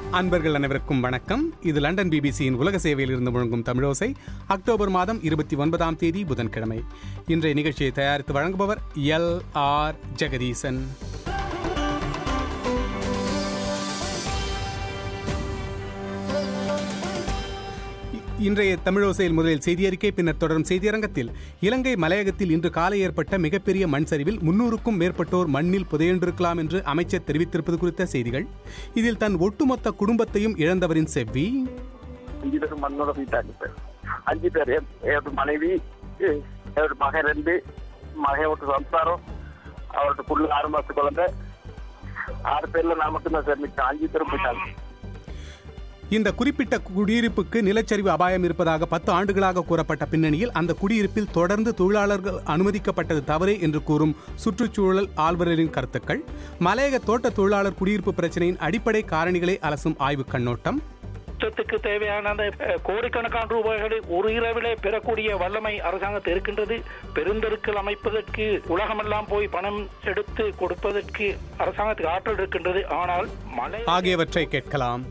அன்பர்கள் அனைவருக்கும் வணக்கம் இது லண்டன் பிபிசியின் உலக சேவையில் இருந்து முழங்கும் தமிழோசை அக்டோபர் மாதம் இருபத்தி ஒன்பதாம் தேதி புதன்கிழமை இன்றைய நிகழ்ச்சியை தயாரித்து வழங்குபவர் எல் ஆர் ஜெகதீசன் இ- இன்றைய தமிழோசையில் முதலில் செய்தியறிக்கை பின்னர் தொடரும் செய்தியரங்கத்தில் இலங்கை மலையகத்தில் இன்று காலை ஏற்பட்ட மிகப்பெரிய மண் சரிவில் முன்னூறுக்கும் மேற்பட்டோர் மண்ணில் புதையுண்டிருக்கலாம் என்று அமைச்சர் தெரிவித்திருப்பது குறித்த செய்திகள் இதில் தன் ஒட்டுமொத்த குடும்பத்தையும் இழந்தவரின் செவ்வி அஞ்சு பேரும் மண்ணோட போயிட்டாங்க சார் அஞ்சு பேர் என் என்னோட மனைவி எ- என்னோட மகன் ரெண்டு மகன் ஒரு சம்சாரம் அவரோட புள்ள ஆறு மாசத்து குழந்தை ஆறு பேர்ல நான் மட்டும்தான் சார் மிச்சம் அஞ்சு பேரும் போயிட்டாங்க இந்த குறிப்பிட்ட குடியிருப்புக்கு நிலச்சரிவு அபாயம் இருப்பதாக பத்து ஆண்டுகளாக கூறப்பட்ட பின்னணியில் அந்த குடியிருப்பில் தொடர்ந்து தொழிலாளர்கள் அனுமதிக்கப்பட்டது தவறே என்று கூறும் சுற்றுச்சூழல் ஆழ்வர்களின் கருத்துக்கள் மலையக தோட்ட தொழிலாளர் குடியிருப்பு பிரச்சனையின் அடிப்படை காரணிகளை அலசும் ஆய்வுக் கண்ணோட்டம் யுத்தத்துக்கு தேவையான அந்த அஹ், கோடிக்கணக்கான ரூபாய்களை ஒரு இரவிலே பெறக்கூடிய வல்லமை அரசாங்கத்தில் இருக்கின்றது பெருந்தெருக்கள் அமைப்பதற்கு உலகமெல்லாம் போய் பணம் எடுத்து கொடுப்பதற்கு அரசாங்கத்துக்கு ஆற்றல் இருக்கின்றது ஆனால் மலை ஆகியவற்றை கேட்கலாம்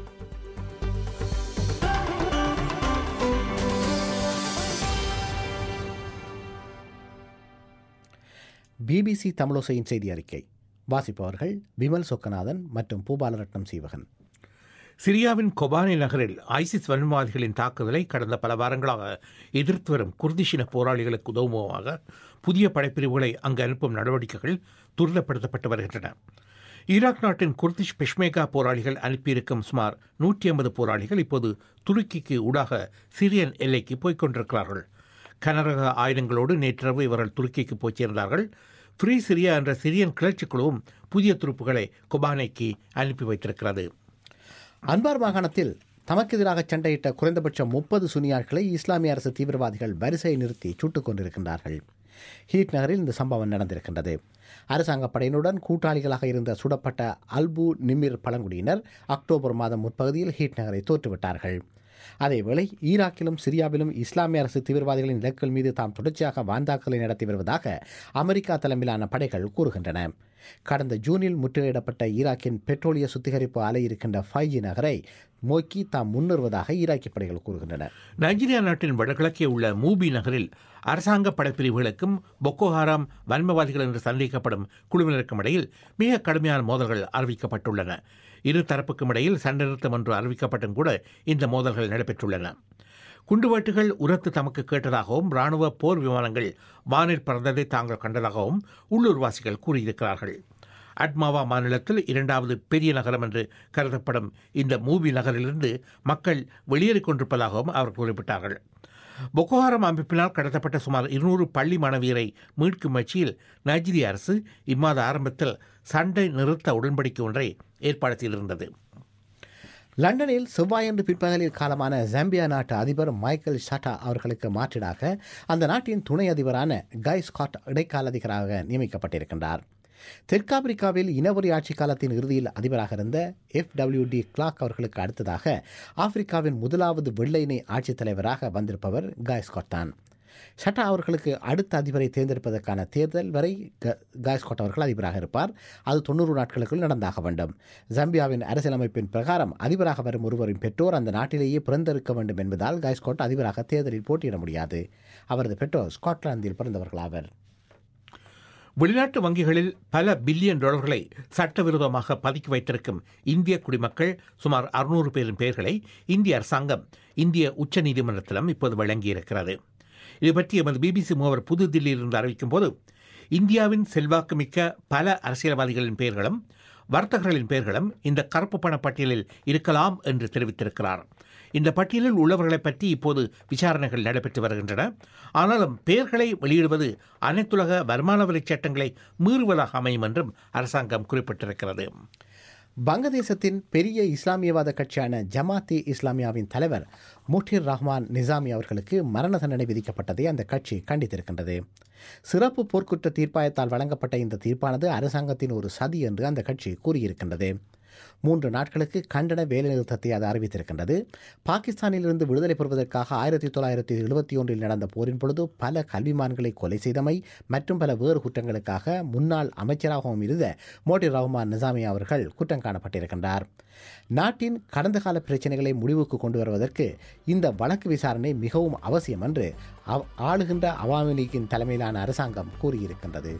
பிபிசி தமிழோசையின் செய்தி அறிக்கை வாசிப்பவர்கள் விமல் சொக்கநாதன் மற்றும் பூபாலரட்னம் சீவகன் சிரியாவின் கொபானி நகரில் ஐசிஸ் வன்மவாதிகளின் தாக்குதலை கடந்த பல வாரங்களாக எதிர்த்து வரும் குர்திஷின போராளிகளுக்கு உதவுமாக புதிய படைப்பிரிவுகளை அங்கு அனுப்பும் நடவடிக்கைகள் துரிதப்படுத்தப்பட்டு வருகின்றன ஈராக் நாட்டின் குர்திஷ் பெஷ்மேகா போராளிகள் அனுப்பியிருக்கும் சுமார் நூற்றி ஐம்பது போராளிகள் இப்போது துருக்கிக்கு ஊடாக சிரியன் எல்லைக்கு போய்க் கொண்டிருக்கிறார்கள் கனரக ஆயுதங்களோடு நேற்றிரவு இவர்கள் துருக்கிக்கு போய் சேர்ந்தார்கள் ஃப்ரீ சிரியா என்ற சிரியன் கிளர்ச்சி குழுவும் புதிய துருப்புகளை கொபானைக்கு அனுப்பி வைத்திருக்கிறது அன்பார் மாகாணத்தில் தமக்கு எதிராக சண்டையிட்ட குறைந்தபட்சம் முப்பது சுனியாட்களை இஸ்லாமிய அரசு தீவிரவாதிகள் வரிசையை நிறுத்தி சுட்டுக் கொண்டிருக்கின்றார்கள் ஹீட் நகரில் இந்த சம்பவம் நடந்திருக்கின்றது அரசாங்க படையினுடன் கூட்டாளிகளாக இருந்த சுடப்பட்ட அல்பு நிமிர் பழங்குடியினர் அக்டோபர் மாதம் முற்பகுதியில் ஹீட் நகரை தோற்றுவிட்டார்கள் அதேவேளை ஈராக்கிலும் சிரியாவிலும் இஸ்லாமிய அரசு தீவிரவாதிகளின் இலக்குகள் மீது தாம் தொடர்ச்சியாக வான்தாக்குதலை நடத்தி வருவதாக அமெரிக்கா தலைமையிலான படைகள் கூறுகின்றன கடந்த ஜூனில் முற்றுகையிடப்பட்ட ஈராக்கின் பெட்ரோலிய சுத்திகரிப்பு ஆலை இருக்கின்ற ஃபைஜி நகரை நோக்கி தாம் முன்னேறுவதாக ஈராக்கிய படைகள் கூறுகின்றன நைஜீரியா நாட்டின் வடகிழக்கே உள்ள மூபி நகரில் அரசாங்க படைப்பிரிவுகளுக்கும் பொக்கோ ஹராம் வன்மவாதிகள் என்று சந்தேகிக்கப்படும் குழுவினருக்கும் இடையில் மிக கடுமையான மோதல்கள் அறிவிக்கப்பட்டுள்ளன இரு தரப்புக்கும் இடையில் சண்டை நிறுத்தம் ஒன்று அறிவிக்கப்பட்டும் கூட இந்த மோதல்கள் நடைபெற்றுள்ளன குண்டுவெட்டுகள் உரத்து தமக்கு கேட்டதாகவும் ராணுவ போர் விமானங்கள் வானில் பறந்ததை தாங்கள் கண்டதாகவும் உள்ளூர்வாசிகள் கூறியிருக்கிறார்கள் அட்மாவா மாநிலத்தில் இரண்டாவது பெரிய நகரம் என்று கருதப்படும் இந்த மூவி நகரிலிருந்து மக்கள் வெளியேறிக் கொண்டிருப்பதாகவும் அவர் குறிப்பிட்டார்கள் பொக்கோஹாரம் அமைப்பினால் கடத்தப்பட்ட சுமார் இருநூறு பள்ளி மாணவியரை மீட்கும் முயற்சியில் நைஜீரிய அரசு இம்மாத ஆரம்பத்தில் சண்டை நிறுத்த உடன்படிக்கை ஒன்றை ஏற்பாடு செய்திருந்தது லண்டனில் செவ்வாயன்று பிற்பகலில் காலமான ஜாம்பியா நாட்டு அதிபர் மைக்கேல் ஷட்டா அவர்களுக்கு மாற்றீடாக அந்த நாட்டின் துணை அதிபரான கை ஸ்காட் இடைக்கால அதிபராக நியமிக்கப்பட்டிருக்கின்றார் தெற்காப்பிரிக்காவில் இனவரி ஆட்சி காலத்தின் இறுதியில் அதிபராக இருந்த எஃப் டி கிளாக் அவர்களுக்கு அடுத்ததாக ஆப்பிரிக்காவின் முதலாவது வெள்ளையினை ஆட்சித் தலைவராக வந்திருப்பவர் காய் ஸ்காட் தான் ஷட்டா அவர்களுக்கு அடுத்த அதிபரை தேர்ந்தெடுப்பதற்கான தேர்தல் வரை க- காய்ஸ்காட் அவர்கள் அதிபராக இருப்பார் அது தொண்ணூறு நாட்களுக்குள் நடந்தாக வேண்டும் ஜம்பியாவின் அரசியலமைப்பின் பிரகாரம் அதிபராக வரும் ஒருவரின் பெற்றோர் அந்த நாட்டிலேயே பிறந்திருக்க வேண்டும் என்பதால் காய்ஸ்காட் அதிபராக தேர்தலில் போட்டியிட முடியாது அவரது பெற்றோர் ஸ்காட்லாந்தில் பிறந்தவர்களாவர் வெளிநாட்டு வங்கிகளில் பல பில்லியன் டாலர்களை சட்டவிரோதமாக பதுக்கி வைத்திருக்கும் இந்திய குடிமக்கள் சுமார் அறுநூறு பேரின் பெயர்களை இந்திய அரசாங்கம் இந்திய உச்சநீதிமன்றத்திடம் இப்போது வழங்கியிருக்கிறது இது பற்றி எமது பிபிசி மூவர் புதுதில்லியிலிருந்து அறிவிக்கும் போது இந்தியாவின் செல்வாக்குமிக்க பல அரசியல்வாதிகளின் பெயர்களும் வர்த்தகர்களின் பெயர்களும் இந்த கருப்பு பண பட்டியலில் இருக்கலாம் என்று தெரிவித்திருக்கிறார் இந்த பட்டியலில் உள்ளவர்களை பற்றி இப்போது விசாரணைகள் நடைபெற்று வருகின்றன ஆனாலும் பெயர்களை வெளியிடுவது அனைத்துலக வருமான வரி சட்டங்களை மீறுவதாக அமையும் என்றும் அரசாங்கம் குறிப்பிட்டிருக்கிறது வங்கதேசத்தின் பெரிய இஸ்லாமியவாத கட்சியான ஜமாத்தி இஸ்லாமியாவின் தலைவர் முட்டிர் ரஹ்மான் நிசாமி அவர்களுக்கு மரண தண்டனை விதிக்கப்பட்டதை அந்த கட்சி கண்டித்திருக்கின்றது சிறப்பு போர்க்குற்ற தீர்ப்பாயத்தால் வழங்கப்பட்ட இந்த தீர்ப்பானது அரசாங்கத்தின் ஒரு சதி என்று அந்த கட்சி கூறியிருக்கின்றது மூன்று நாட்களுக்கு கண்டன வேலைநிறுத்தத்தை அது அறிவித்திருக்கின்றது பாகிஸ்தானிலிருந்து விடுதலை பெறுவதற்காக ஆயிரத்தி தொள்ளாயிரத்தி எழுபத்தி ஒன்றில் நடந்த போரின் பொழுது பல கல்விமான்களை கொலை செய்தமை மற்றும் பல வேறு குற்றங்களுக்காக முன்னாள் அமைச்சராகவும் இருந்த மோடி ரஹ்மான் நிசாமி அவர்கள் குற்றம் காணப்பட்டிருக்கின்றார் நாட்டின் கடந்த கால பிரச்சனைகளை முடிவுக்கு கொண்டு வருவதற்கு இந்த வழக்கு விசாரணை மிகவும் அவசியம் என்று அவ்- ஆளுகின்ற அவாமி லீக்கின் தலைமையிலான அரசாங்கம் கூறியிருக்கின்றது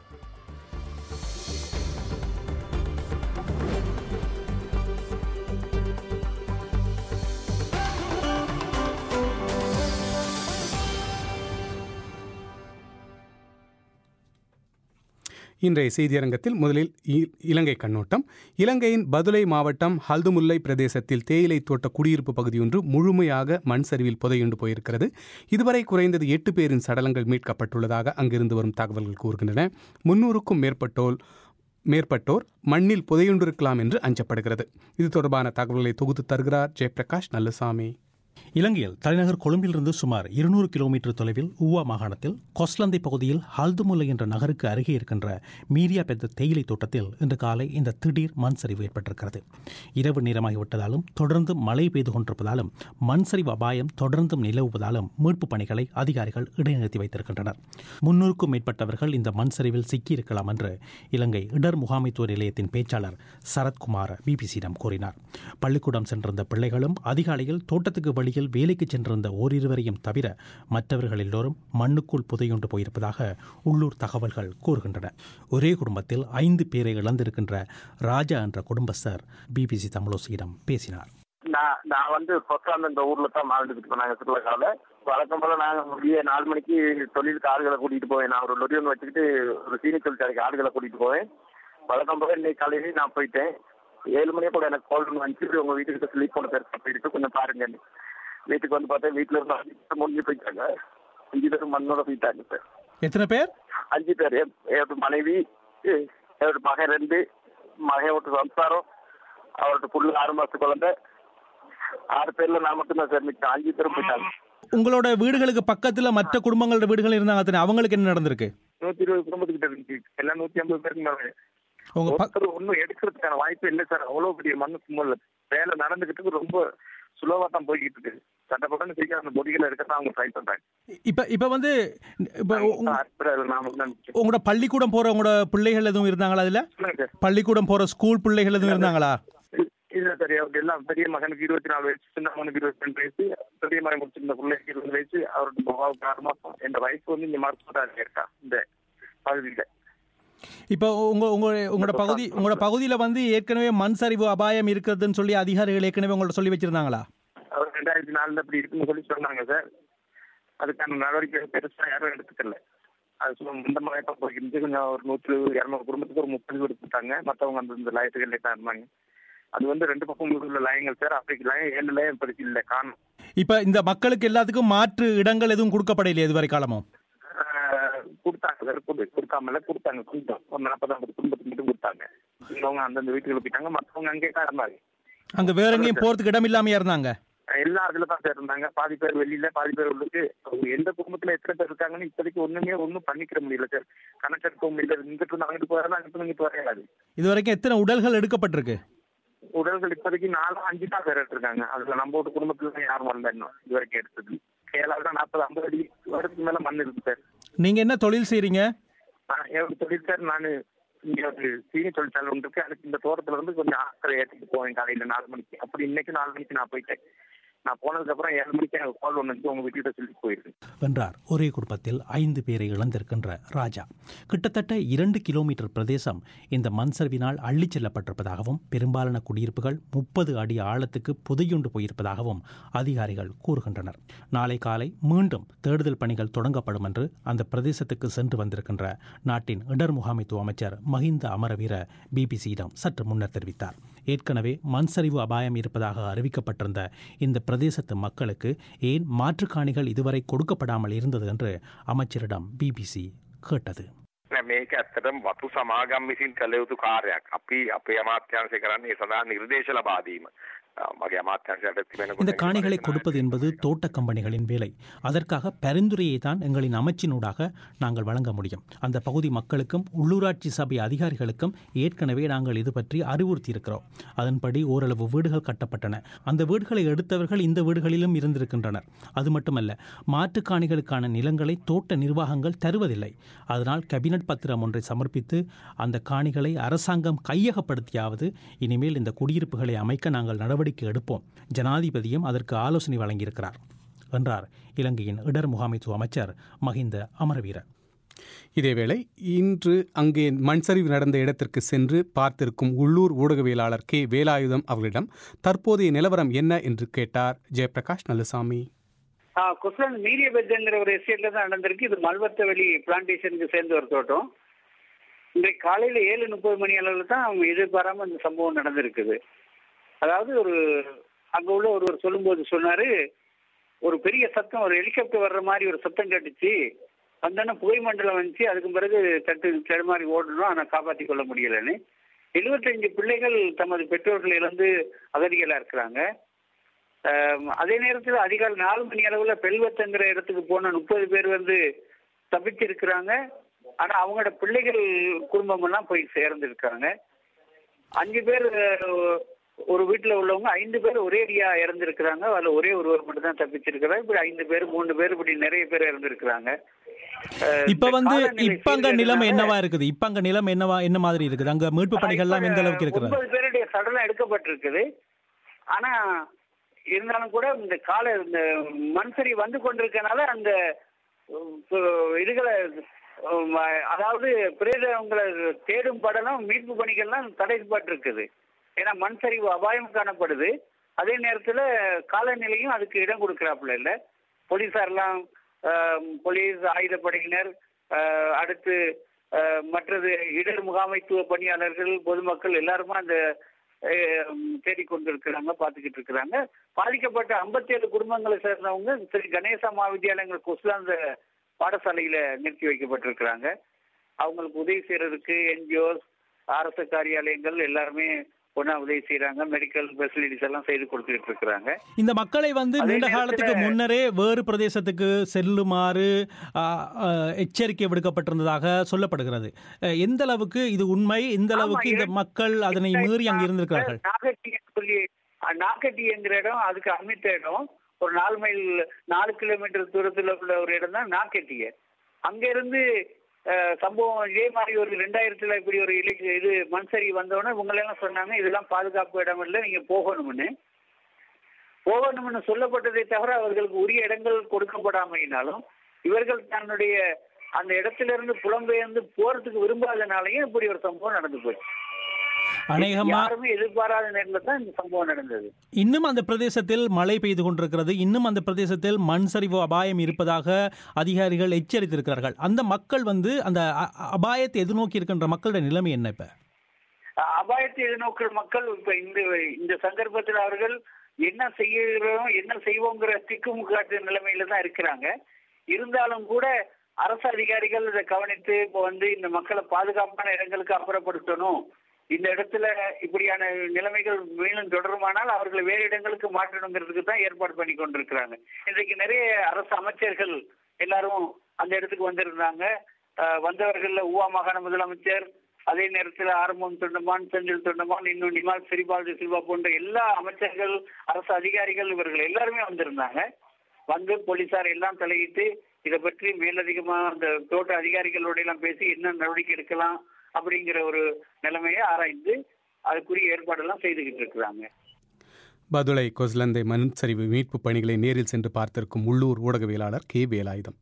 இன்றைய செய்தியரங்கத்தில் முதலில் இ- இலங்கை கண்ணோட்டம் இலங்கையின் பதுளை மாவட்டம் ஹல்துமுல்லை பிரதேசத்தில் தேயிலை தோட்ட குடியிருப்பு பகுதியொன்று முழுமையாக மண் சரிவில் புதையுண்டு போயிருக்கிறது இதுவரை குறைந்தது எட்டு பேரின் சடலங்கள் மீட்கப்பட்டுள்ளதாக அங்கிருந்து வரும் தகவல்கள் கூறுகின்றன முன்னூறுக்கும் மேற்பட்டோர் மேற்பட்டோர் மண்ணில் புதையுண்டிருக்கலாம் என்று அஞ்சப்படுகிறது இது தொடர்பான தகவல்களை தொகுத்து தருகிறார் ஜெயபிரகாஷ் நல்லசாமி இலங்கையில் தலைநகர் கொழும்பிலிருந்து சுமார் இருநூறு கிலோமீட்டர் தொலைவில் ஊவா மாகாணத்தில் கொஸ்லந்தை பகுதியில் ஹல்துமுல்லை என்ற நகருக்கு அருகே இருக்கின்ற மீரியா பெத்த தேயிலை தோட்டத்தில் இன்று காலை இந்த திடீர் மண் சரிவு ஏற்பட்டிருக்கிறது இரவு நேரமாகிவிட்டதாலும் தொடர்ந்து மழை பெய்து கொண்டிருப்பதாலும் மண் சரிவு அபாயம் தொடர்ந்தும் நிலவுவதாலும் மீட்புப் பணிகளை அதிகாரிகள் இடைநிறுத்தி வைத்திருக்கின்றனர் முன்னூறுக்கும் மேற்பட்டவர்கள் இந்த மண் சரிவில் சிக்கியிருக்கலாம் என்று இலங்கை இடர் முகாமைத்துவ நிலையத்தின் பேச்சாளர் சரத்குமார் பிபிசியிடம் கூறினார் பள்ளிக்கூடம் சென்றிருந்த பிள்ளைகளும் அதிகாலையில் தோட்டத்துக்கு வழியில் வேலைக்கு சென்றிருந்த ஓரிருவரையும் தவிர மற்றவர்கள் எல்லோரும் மண்ணுக்குள் புதையுண்டு போயிருப்பதாக உள்ளூர் தகவல்கள் கூறுகின்றன ஒரே குடும்பத்தில் ஐந்து பேரை இழந்திருக்கின்ற ராஜா என்ற குடும்பஸ்தர் பிபிசி தமிழோசியிடம் பேசினார் நான் நான் வந்து கொத்தாந்து இந்த ஊர்ல தான் வாழ்ந்துக்கிட்டு போனாங்க சுற்றுலாக்கால வழக்கம் போல நாங்க முடிய நாலு மணிக்கு தொழிலுக்கு ஆளுகளை கூட்டிட்டு போவேன் நான் ஒரு லொரி ஒன்று வச்சுக்கிட்டு ஒரு சீனி தொழிற்சாலைக்கு ஆளுகளை கூட்டிட்டு போவேன் வழக்கம் போல இன்னைக்கு காலையிலேயே நான் போயிட்டேன் ஏழு மணியே கூட எனக்கு கால் பண்ணி வந்துச்சு உங்க வீட்டுக்கு ஸ்லீப் பண்ண பேர் போயிட்டு கொஞ்சம் பாருங்க வீட்டுக்கு வந்து பார்த்தா வீட்டுல இருந்து அஞ்சு பேர் முடிஞ்சு போயிட்டாங்க அஞ்சு பேர் மண்ணோட போயிட்டாங்க சார் எத்தனை பேர் அஞ்சு பேர் என் என்னோட மனைவி என்னோட மகன் ரெண்டு மகன் ஒரு சம்சாரம் அவரோட புள்ள ஆறு மாசத்து குழந்தை ஆறு பேர்ல நான் மட்டும்தான் சார் மிச்சம் அஞ்சு பேரும் போயிட்டாங்க உங்களோட வீடுகளுக்கு பக்கத்துல மற்ற குடும்பங்களோட வீடுகள் இருந்தாங்க அத்தனை அவங்களுக்கு என்ன நடந்திருக்கு நூத்தி இருபது குடும்பத்துக்கிட்ட இருந்துச்சு எல்லாம் நூத்தி ஐம்பது பேருக்கு மேல உங்க ப- ஒருத்தர் ஒன்றும் எடுக்கிறதுக்கான வாய்ப்பு இல்லை சார் அவ்வளவு பெரிய மண்ணு கும்பல் வேலை நடந்துகிட்டு ரொம்ப சுலோவா தான் போய்கிட்டு இருக்கு சட்டப்பட்டு சீக்கிரம் அந்த பொடிகளை எடுக்கத்தான் அவங்க ட்ரை பண்றாங்க இப்ப இப்ப வந்து இப்ப உங்க- ஹாஸ்பிட்டல் நாம தான் நிக்கிறோம். உங்களோட பள்ளிக்கூடம் போற உங்களோட பிள்ளைகள் எதுவும் இருந்தாங்களா அதுல சொல்லுங்க சார் பள்ளிக்கூடம் போற ஸ்கூல் பிள்ளைகள் எதுவும் இருந்தாங்களா இல்ல சார் அவர் எல்லாம் பெரிய மகனுக்கு இருபத்தி நாலு வயசு சின்ன மகனுக்கு இருபத்தி ரெண்டு வயசு பெரிய மகன் முடிச்சிருந்த பிள்ளைக்கு இருபது வயசு அவரோட பாபாவுக்கு ஆறு மாசம் என் வயசு வந்து இங்க மருத்துவம் இருக்கா இந்த பகுதியில இப்போ உங்க உங்க உங்களோட பகுதி உங்களோட பகுதியில வந்து ஏற்கனவே மண் சரிவு அபாயம் இருக்கிறதுன்னு சொல்லி அதிகாரிகள் ஏற்கனவே உங்கள்ட்ட சொல்லி வச்சிருந்தாங்களா அவர் ரெண்டாயிரத்தி நாலுல அப்படி இருக்குன்னு சொல்லி சொன்னாங்க சார் அதுக்கான நடவடிக்கை பெருசா யாரும் எடுத்துக்கல அது சும்மா இந்த மாதிரி தான் போயிருந்து கொஞ்சம் ஒரு நூற்று இரநூறு குடும்பத்துக்கு ஒரு முப்பது வீடு கொடுத்தாங்க மற்றவங்க அந்த இந்த லயத்துகள் தான் இருந்தாங்க அது வந்து ரெண்டு பக்கம் உள்ள லயங்கள் சார் அப்படி லயம் ஏழு லயம் இப்போதைக்கு இல்லை காணும் இப்ப இந்த மக்களுக்கு எல்லாத்துக்கும் மாற்று இடங்கள் எதுவும் கொடுக்கப்படலையே இதுவரை காலமும் ஆஹ் கொடுத்தாங்க சார் கொடு கொடுக்காமல கொடுத்தாங்க கொஞ்சம் ஒரு நாற்பது ஐம்பது குடும்பத்துக்கு மட்டும் கொடுத்தாங்க இவங்க அந்தந்த வீட்டுக்கு போயிட்டாங்க மற்றவங்க அங்கேயே தான் இருந்தாங்க அங்க வேற எங்கேயும் போறதுக்கு இடம் இல்லாம இருந்தாங்க எல்லா இதுல தான் சார் இருந்தாங்க பாதி பேர் வெளியில பாதி பேர் உள்ளுக்கு அவங்க எந்த குடும்பத்துல எத்தனை பேர் இருக்காங்கன்னு இப்போதைக்கு ஒண்ணுமே ஒண்ணும் பண்ணிக்கிற முடியல சார் கணக்கெடுக்க முடியல இங்கிட்டு இருந்து அங்கிட்டு போறாங்க அங்கிட்டு இருந்து இங்கிட்டு வரையாது இது வரைக்கும் எத்தனை உடல்கள் எடுக்கப்பட்டிருக்கு உடல்கள் இப்போதைக்கு நாலு அஞ்சு தான் பேர் எடுத்திருக்காங்க அதுல நம்ம ஒரு குடும்பத்துல தான் யாரும் வரல இன்னும் இது வரைக்கும் எடுத்தது கேரளாவில் தான் நாற்பது ஐம்பது அடி வருடத்துக்கு மேல மண் இருக்கு சார் நீங்க என்ன தொழில் செய்றீங்க நான் என்னோட தொழில் சார் நான் இங்க ஒரு சீனி தொழிற்சாலை ஒன்று இருக்கு அதுக்கு இந்த தோட்டத்துல இருந்து கொஞ்சம் ஆட்களை ஏற்றிட்டு போவேன் காலையில நாலு மணிக்கு அப்படி இன்னைக்கு நாலு மணிக்கு நான் போயிட்டேன் நான் போனதுக்கு அப்புறம் ஏழு மணிக்கு எனக்கு கால் ஒன்று வந்து உங்க வீட்டுக்கிட்ட சொல்லி போயிருக்கு என்றார் ஒரே குடும்பத்தில் ஐந்து பேரை இழந்திருக்கின்ற ராஜா கிட்டத்தட்ட இரண்டு கிலோமீட்டர் பிரதேசம் இந்த மண் சரிவினால் அள்ளிச் செல்லப்பட்டிருப்பதாகவும் பெரும்பாலான குடியிருப்புகள் முப்பது அடி ஆழத்துக்கு புதையுண்டு போயிருப்பதாகவும் அதிகாரிகள் கூறுகின்றனர் நாளை காலை மீண்டும் தேடுதல் பணிகள் தொடங்கப்படும் என்று அந்த பிரதேசத்துக்கு சென்று வந்திருக்கின்ற நாட்டின் இடர் முகாமைத்துவ அமைச்சர் மஹிந்த அமரவீர பிபிசியிடம் சற்று முன்னர் தெரிவித்தார் ஏற்கனவே மண் சரிவு அபாயம் இருப்பதாக அறிவிக்கப்பட்டிருந்த இந்த பிரதேசத்து மக்களுக்கு ஏன் மாற்றுக்காணிகள் இதுவரை கொடுக்கப்படாமல் இருந்தது என்று அமைச்சரிடம் பிபிசி கேட்டது නෑ, මේක ඇත්තටම වතු සමාගම් විසින් කළ යුතු කාර්යයක්. අපි අපේ අමාත්‍යාංශය කරන්නේ ඒ සඳහා නිර්දේශ ලබා දීම. මගේ අමාත්‍යංශයට තිබෙන இந்த காணிகளை கொடுப்பது என்பது தோட்ட கம்பெனிகளின் வேலை அதற்காக பரிந்துரையை தான் எங்களின் அமைச்சினூடாக நாங்கள் வழங்க முடியும் அந்த பகுதி மக்களுக்கும் உள்ளூராட்சி சபை அதிகாரிகளுக்கும் ஏற்கனவே நாங்கள் இது பற்றி அறிவுறுத்தியிருக்கிறோம் அதன்படி ஓரளவு வீடுகள் கட்டப்பட்டன அந்த வீடுகளை எடுத்தவர்கள் இந்த வீடுகளிலும் இருந்திருக்கின்றனர் அது மட்டுமல்ல மாற்றுக் காணிகளுக்கான நிலங்களை தோட்ட நிர்வாகங்கள் தருவதில்லை அதனால் கேபினட் பத்திரம் ஒன்றை சமர்ப்பித்து அந்த காணிகளை அரசாங்கம் கையகப்படுத்தியாவது இனிமேல் இந்த குடியிருப்புகளை அமைக்க நாங்கள் நடவடிக்கை எடுப்போம் ஜனாதிபதியும் அதற்கு ஆலோசனை வழங்கியிருக்கிறார் என்றார் இலங்கையின் இடர் முகாமைத்துவ அமைச்சர் மஹிந்த அமரவீர இதேவேளை இன்று அங்கே மண்சரிவு நடந்த இடத்திற்கு சென்று பார்த்திருக்கும் உள்ளூர் ஊடகவியலாளர் கே வேலாயுதம் அவர்களிடம் தற்போதைய நிலவரம் என்ன என்று கேட்டார் ஜெயபிரகாஷ் நல்லசாமி குஸ்லன் மீரிய பெஜ்ங்கிற ஒரு எஸ்டேட்ல தான் நடந்திருக்கு இது மல்வத்தவெளி பிளான்டேஷனுக்கு சேர்ந்த ஒரு தோட்டம் இன்றைக்கு காலையில ஏழு முப்பது மணி அளவில் தான் அவங்க எதிர்பாராம இந்த சம்பவம் நடந்திருக்குது அதாவது ஒரு அங்க உள்ள ஒருவர் சொல்லும்போது சொன்னாரு ஒரு பெரிய சத்தம் ஒரு ஹெலிகாப்டர் வர்ற மாதிரி ஒரு சத்தம் கேட்டுச்சு வந்தோன்னா புகை மண்டலம் வந்துச்சு அதுக்கு பிறகு தட்டு தடுமாறி ஓடணும் ஆனால் காப்பாற்றி கொள்ள முடியலன்னு எழுபத்தஞ்சு பிள்ளைகள் தமது பெற்றோர்கள் இழந்து அகதிகளா இருக்கிறாங்க ஆம், அதே நேரத்தில் அதிகாலை நாலு மணி அளவுல பெல்வத்தங்கிற இடத்துக்கு போன முப்பது பேர் வந்து தப்பிச்சிருக்கிறாங்க ஆனா அவங்களோட பிள்ளைகள் குடும்பம் எல்லாம் போய் சேர்ந்திருக்காங்க அஞ்சு பேர் அஹ், ஒரு வீட்டுல உள்ளவங்க ஐந்து பேர் ஒரே அடியா இறந்திருக்கிறாங்க அதுல ஒரே ஒருவர் மட்டும் தான் தப்பிச்சிருக்கிறாங்க இப்படி ஐந்து பேர் மூணு பேர் இப்படி நிறைய பேர் இறந்திருக்கிறாங்க அஹ், இப்ப இந்த வந்து காலநிலை இப்ப அங்க நிலைமை சீர்கேடுனால என்னவா இருக்குது இப்ப அங்க நிலைமை என்னவா என்ன மாதிரி இருக்குது அங்க மீட்பு பணிகள்லாம் எந்த அளவுக்கு இருக்கிறது ஒன்பது பேருடைய சடலம் எடுக்கப்பட்டிருக்குது ஆனா இருந்தாலும் கூட இந்த கால இந்த மண்சரி வந்து கொண்டிருக்கனால அந்த உம், பு- இதுகளை உம், அதாவது பிரேதங்களை தேடும் படலம் மீட்பு பணிகள்லாம் தடைப்பட்டிருக்குது ஏன்னா மண் சரிவு அபாயம் காணப்படுது அதே நேரத்துல காலநிலையும் அதுக்கு இடம் கொடுக்கிறாப்புல இல்ல போலீசார்லாம் ஆம், போலீஸ் ஆயுதப்படையினர் ஆஹ், அடுத்து ஆஹ், மற்றது இடர் முகாமைத்துவ பணியாளர்கள் பொதுமக்கள் எல்லாருமே அந்த தேடிக்கொண்டிருக்கிறாங்க பார்த்துக்கிட்டு இருக்கிறாங்க பாதிக்கப்பட்ட 57 குடும்பங்களை சேர்ந்தவங்க ஸ்ரீ கணேசா மகாவித்யாலயங்கள் குஸ்லாந்த பாடசாலையில நிறுத்தி வைக்கப்பட்டிருக்கிறாங்க அவங்களுக்கு உதவி செய்யறதுக்கு என்ஜிஓஸ் அரசு காரியாலயங்கள் எல்லாருமே ஒண்ணா உதவி செய்யறாங்க மெடிக்கல் ஃபெசிலிட்டிஸ் எல்லாம் செய்து கொடுத்துட்டு இருக்கிறாங்க இந்த மக்களை வந்து அதே நீண்ட காலத்துக்கு நேரத்துல- முன்னரே வேறு பிரதேசத்துக்கு செல்லுமாறு ஆ, ஆ, எச்சரிக்கை விடுக்கப்பட்டிருந்ததாக சொல்லப்படுகிறது அஹ், எந்த அளவுக்கு இது உண்மை எந்த அளவுக்கு இந்த இரு- மக்கள் அதனை மீறி அங்கு இருந்திருக்கிறார்கள் நாகட்டி சொல்லி அஹ், நாகட்டி என்கிற இடம் அதுக்கு அமைத்த இடம் ஒரு நாலு மைல் நாலு கிலோமீட்டர் தூரத்துல உள்ள ஒரு இடம் தான் நாக்கட்டிய அங்க இருந்து அஹ், சம்பவம் இதே மாதிரி ஒரு ரெண்டாயிரத்துல இப்படி ஒரு இலை இது மண் சரி வந்தோடனே இவங்களெல்லாம் சொன்னாங்க இதெல்லாம் பாதுகாப்பு இடம் இல்லை நீங்க போகணும்னு போகணும்னு சொல்லப்பட்டதை தவிர அவர்களுக்கு உரிய இடங்கள் கொடுக்கப்படாமையினாலும் இவர்கள் தன்னுடைய அந்த இடத்திலிருந்து புலம்பெயர்ந்து போறதுக்கு விரும்பாதனாலையும் இப்படி ஒரு சம்பவம் நடந்து போச்சு அநேகமா யாருமே எதிர்பாராத நேரத்துல தான் இந்த சம்பவம் நடந்தது இன்னும் அந்த பிரதேசத்தில் மழை பெய்து கொண்டிருக்கிறது இன்னும் அந்த பிரதேசத்தில் மண் சரிவு அபாயம் இருப்பதாக அதிகாரிகள் எச்சரித்திருக்கிறார்கள் அந்த மக்கள் வந்து அந்த அ- அ- அபாயத்தை எதிர்நோக்கி இருக்கின்ற மக்களுடைய நிலைமை என்ன இப்ப அஹ் அபாயத்தை எதிர்நோக்கிற மக்கள் இப்ப இந்த இந்த சந்தர்ப்பத்தில் அவர்கள் என்ன செய்கிறோம் என்ன செய்வோங்கிற திக்குமுக்காட்டு நிலைமையில தான் இருக்கிறாங்க இருந்தாலும் கூட அரசு அதிகாரிகள் இதை கவனித்து இப்போ வந்து இந்த மக்களை பாதுகாப்பான இடங்களுக்கு அப்புறப்படுத்தணும் இந்த இடத்துல இப்படியான நிலைமைகள் மேலும் தொடருமானால் அவர்களை வேறு இடங்களுக்கு மாற்றணுங்கிறதுக்கு தான் ஏற்பாடு பண்ணி கொண்டிருக்கிறாங்க இன்றைக்கு நிறைய அரசு அமைச்சர்கள் எல்லாரும் அந்த இடத்துக்கு வந்திருந்தாங்க அஹ் வந்தவர்கள்ல ஊவா மாகாண முதலமைச்சர் அதே நேரத்தில் ஆரம்பம் தொண்டமான் செந்தில் தொண்டமான் இன்னும் நிமால் சிறிபால் சில்வா போன்ற எல்லா அமைச்சர்கள் அரசு அதிகாரிகள் இவர்கள் எல்லாருமே வந்திருந்தாங்க வந்து போலீசார் எல்லாம் தலையிட்டு இதை பற்றி மேலதிகமா அந்த தோட்ட அதிகாரிகளோட எல்லாம் பேசி என்ன நடவடிக்கை எடுக்கலாம் அப்படிங்கிற ஒரு நிலைமையை ஆராய்ந்து அதுக்குரிய ஏற்பாடெல்லாம் செய்துகிட்டு இருக்கிறாங்க பதுளை கொஸ்லந்தை மண் சரிவு மீட்பு பணிகளை நேரில் சென்று பார்த்திருக்கும் உள்ளூர் ஊடகவியலாளர் கே வேலாயுதம்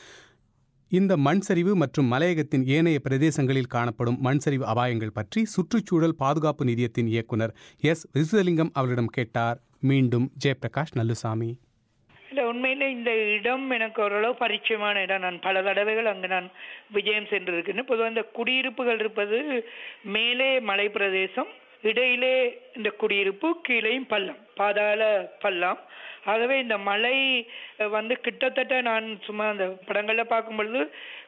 இந்த மண் சரிவு மற்றும் மலையகத்தின் ஏனைய பிரதேசங்களில் காணப்படும் மண் சரிவு அபாயங்கள் பற்றி சுற்றுச்சூழல் பாதுகாப்பு நிதியத்தின் இயக்குனர் எஸ் விசுவலிங்கம் அவரிடம் கேட்டார் மீண்டும் ஜெயபிரகாஷ் நல்லுசாமி இல்லை உண்மையிலே இந்த இடம் எனக்கு ஓரளவு பரிச்சயமான இடம் நான் பல தடவைகள் அங்கு நான் விஜயம் சென்றிருக்கிறேன் பொதுவாக இந்த குடியிருப்புகள் இருப்பது மேலே மலை பிரதேசம் இடையிலே இந்த குடியிருப்பு கீழேயும் பள்ளம் பாதாள பள்ளம் ஆகவே இந்த மலை அஹ், வந்து கிட்டத்தட்ட நான் சும்மா அந்த படங்களில் பார்க்கும் பொழுது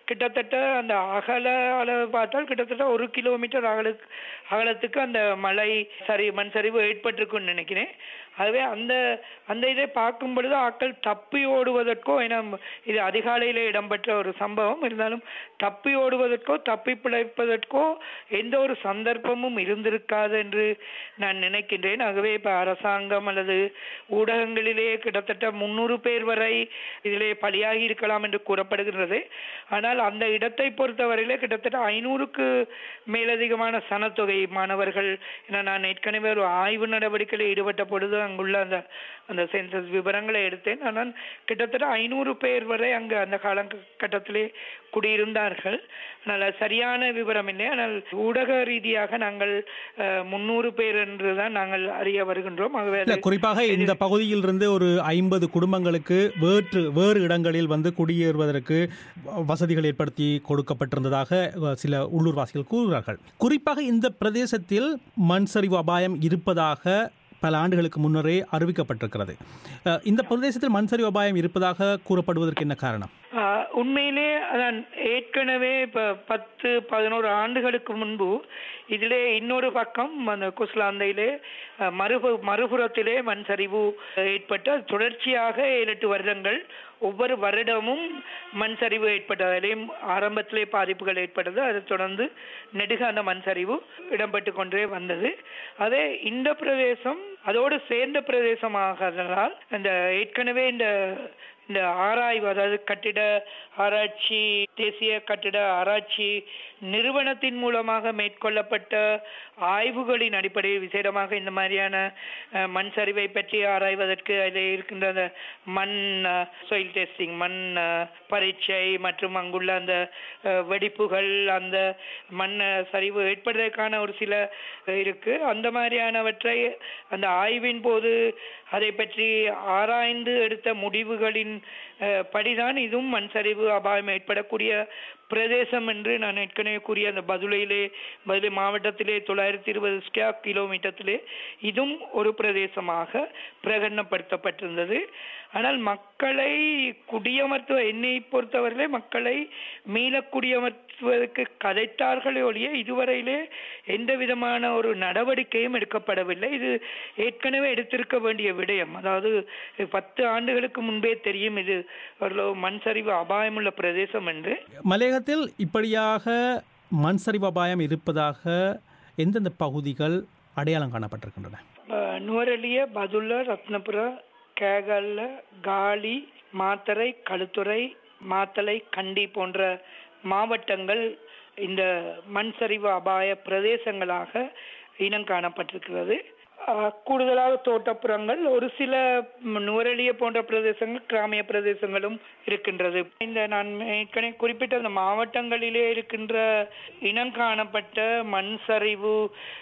கிட்டத்தட்ட அந்த அகல அளவு பார்த்தால் கிட்டத்தட்ட ஒரு கிலோமீட்டர் அகல அகலத்துக்கு அந்த மலை சரி மண் சரிவு ஏற்பட்டிருக்குன்னு நினைக்கிறேன் அதுவே அந்த அந்த இதை பார்க்கும் பொழுது ஆட்கள் தப்பி ஓடுவதற்கோ ஏன்னா இது அதிகாலையில் இடம்பெற்ற ஒரு சம்பவம் இருந்தாலும் தப்பி ஓடுவதற்கோ தப்பி பிழைப்பதற்கோ எந்த ஒரு சந்தர்ப்பமும் இருந்திருக்காது என்று நான் நினைக்கின்றேன் ஆகவே இப்போ அரசாங்கம் அல்லது ஊடகங்களிலே கிட்டத்தட்ட முன்னூறு பேர் வரை இதிலே பலியாகி இருக்கலாம் என்று கூறப்படுகின்றது ஆனால் அந்த இடத்தை பொறுத்தவரையிலே கிட்டத்தட்ட ஐநூறுக்கு மேலதிகமான சனத்தொகை மாணவர்கள் என நான் ஏற்கனவே ஒரு ஆய்வு நடவடிக்கையில் ஈடுபட்ட பொழுது அங்குள்ள அந்த அந்த சென்சஸ் விவரங்களை எடுத்தேன் ஆனால் கிட்டத்தட்ட ஐநூறு பேர் வரை அங்கு அந்த காலகட்டத்திலே குடியிருந்தார்கள் ஆனால் அது சரியான விவரம் இல்லை ஆனால் ஊடக ரீதியாக நாங்கள் முன்னூறு பேர் என்றுதான் நாங்கள் அறிய வருகின்றோம் ஆகவே இல்ல குறிப்பாக இந்த பகுதியிலிருந்து ஒரு ஐம்பது குடும்பங்களுக்கு வேற்று வேறு இடங்களில் வந்து குடியேறுவதற்கு வசதிகள் ஏற்படுத்தி கொடுக்கப்பட்டிருந்ததாக சில உள்ளூர்வாசிகள் கூறுகிறார்கள் குறிப்பாக இந்த பிரதேசத்தில் மண் சரிவு அபாயம் இருப்பதாக பல ஆண்டுகளுக்கு முன்னரே அறிவிக்கப்பட்டிருக்கிறது இந்த பிரதேசத்தில் மண் சரிவு அபாயம் இருப்பதாக கூறப்படுவதற்கு என்ன காரணம் உண்மையிலே அதான் ஏற்கனவே இப்போ பத்து பதினோரு ஆண்டுகளுக்கு முன்பு இதிலே இன்னொரு பக்கம் அந்த குஸ்லாந்தையிலே மறுபு மறுபுறத்திலே மண் சரிவு ஏற்பட்ட தொடர்ச்சியாக ஏழு எட்டு வருடங்கள் ஒவ்வொரு வருடமும் மண் சரிவு ஏற்பட்டது அதிலேயும் ஆரம்பத்திலே பாதிப்புகள் ஏற்பட்டது அதை தொடர்ந்து நெடுக அந்த மண் சரிவு இடம்பெற்று கொண்டே வந்தது அதே இந்த பிரதேசம் அதோடு சேர்ந்த பிரதேசமாகதனால் இந்த ஏற்கனவே இந்த இந்த ஆராய்வு அதாவது கட்டிட ஆராய்ச்சி தேசிய கட்டிட ஆராய்ச்சி நிறுவனத்தின் மூலமாக மேற்கொள்ளப்பட்ட ஆய்வுகளின் அடிப்படையில் விசேடமாக இந்த மாதிரியான மண் சரிவை பற்றி ஆராய்வதற்கு அதில் இருக்கின்ற அந்த மண் சொயில் டெஸ்டிங் மண் பரீட்சை மற்றும் அங்குள்ள அந்த வெடிப்புகள் அந்த மண் சரிவு ஏற்படுவதற்கான ஒரு சில இருக்கு அந்த மாதிரியானவற்றை அந்த ஆய்வின் போது அதை பற்றி ஆராய்ந்து எடுத்த முடிவுகளின் படிதான் இதுவும் மண் சரிவு அபாயம் ஏற்படக்கூடிய பிரதேசம் என்று நான் ஏற்கனவே கூறிய அந்த பதுளையிலே பதுளை மாவட்டத்திலே தொள்ளாயிரத்தி இருபது ஸ்கொயர் கிலோமீட்டத்திலே இதுவும் ஒரு பிரதேசமாக பிரகடனப்படுத்தப்பட்டிருந்தது ஆனால் மக்களை குடியமர்த்துவ என்னை பொறுத்தவரையிலே மக்களை மீள குடியமர்த்துவதற்கு கதைத்தார்களே ஒழிய இதுவரையிலே எந்த விதமான ஒரு நடவடிக்கையும் எடுக்கப்படவில்லை இது ஏற்கனவே எடுத்திருக்க வேண்டிய விடயம் அதாவது பத்து ஆண்டுகளுக்கு முன்பே தெரியும் இது ஒரு மண் சரிவு அபாயமுள்ள பிரதேசம் என்று மலையகத்தில் இப்படியாக மண் சரிவு அபாயம் இருப்பதாக எந்தெந்த பகுதிகள் அடையாளம் காணப்பட்டிருக்கின்றன நுவரெலிய பதுல்ல ரத்னபுர கேகல்ல காலி மாத்தரை களுத்துறை மாத்தலை கண்டி போன்ற மாவட்டங்கள் இந்த மண் சரிவு அபாய பிரதேசங்களாக இனம் காணப்பட்டிருக்கிறது கூடுதலாக தோட்டப்புறங்கள் ஒரு சில நுவரெலிய போன்ற பிரதேசங்கள் கிராமிய பிரதேசங்களும் இருக்கின்றது இந்த நான் ஏற்கனவே குறிப்பிட்ட அந்த மாவட்டங்களிலே இருக்கின்ற இனம் காணப்பட்ட மண் சரிவு